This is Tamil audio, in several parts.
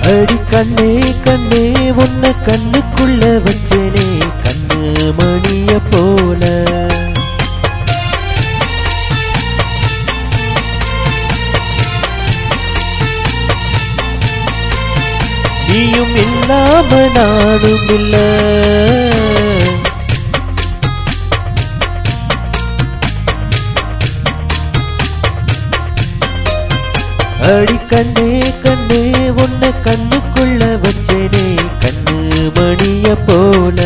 அடி கண்ணே கண்ணே உன்னை கண்ணுக்குள்ள வச்சேனே கண்ணு மணிய போல நீயும் இல்லாம நானும் இல்ல அடி கண்ணே கண்ணே உன்னை கண்ணுக்குள்ள வச்சேனே கண்ணு மணிய போல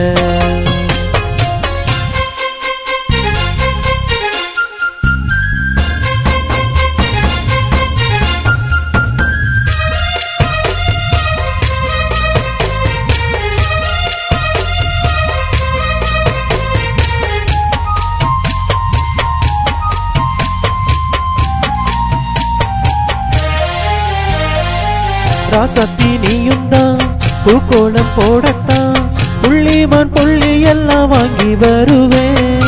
ராசத்தி நீயும் தான் பூக்கோளம் போடத்தான் புள்ளிமான் புள்ளி எல்லாம் வாங்கி வருவேன்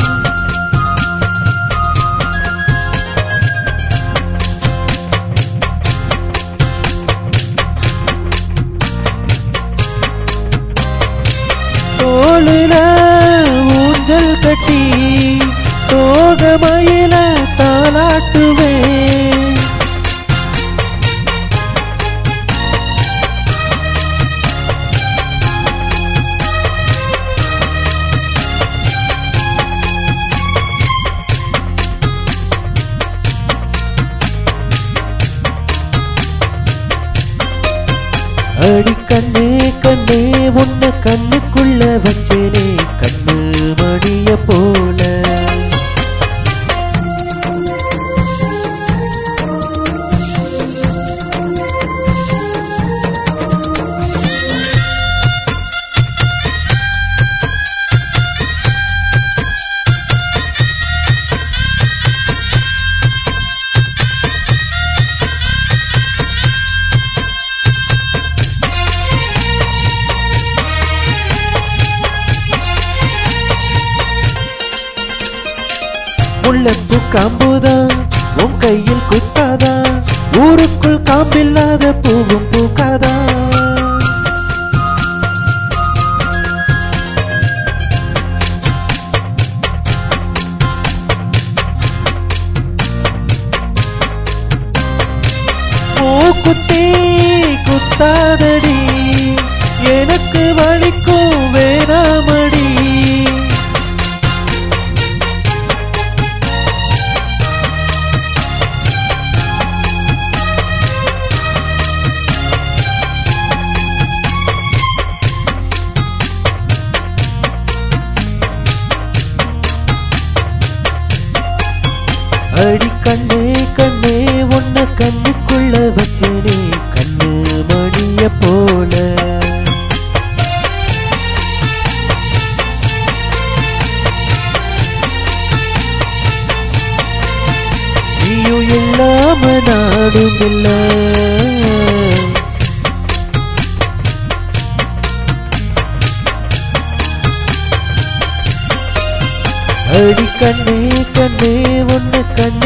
தோளுல ஊஞ்சல் கட்டி தோகமயில தாளாட்டுவேன் அடி கண்ணே கண்ணே உன்னை கண்ணுக்குள்ள வச்சேனே கண்ணு மணிய போல முள்ளப்பு காம்புதா உன் கையில் குத்தாதா ஊருக்குள் காம்பில்லாத பூவும் பூக்காதா மூக்குத்தி குத்தாதடி எனக்கு வலிக்கும் வேணாமடி அடி கண்ணே கண்ணே உன்னை கண்ணுக்குள்ள வச்சேனே கண்ணு மணிய போல நீயும் இல்லாம நானும் இல்லை அடி கண்ணே கண்ணே உன்னை கண்ணு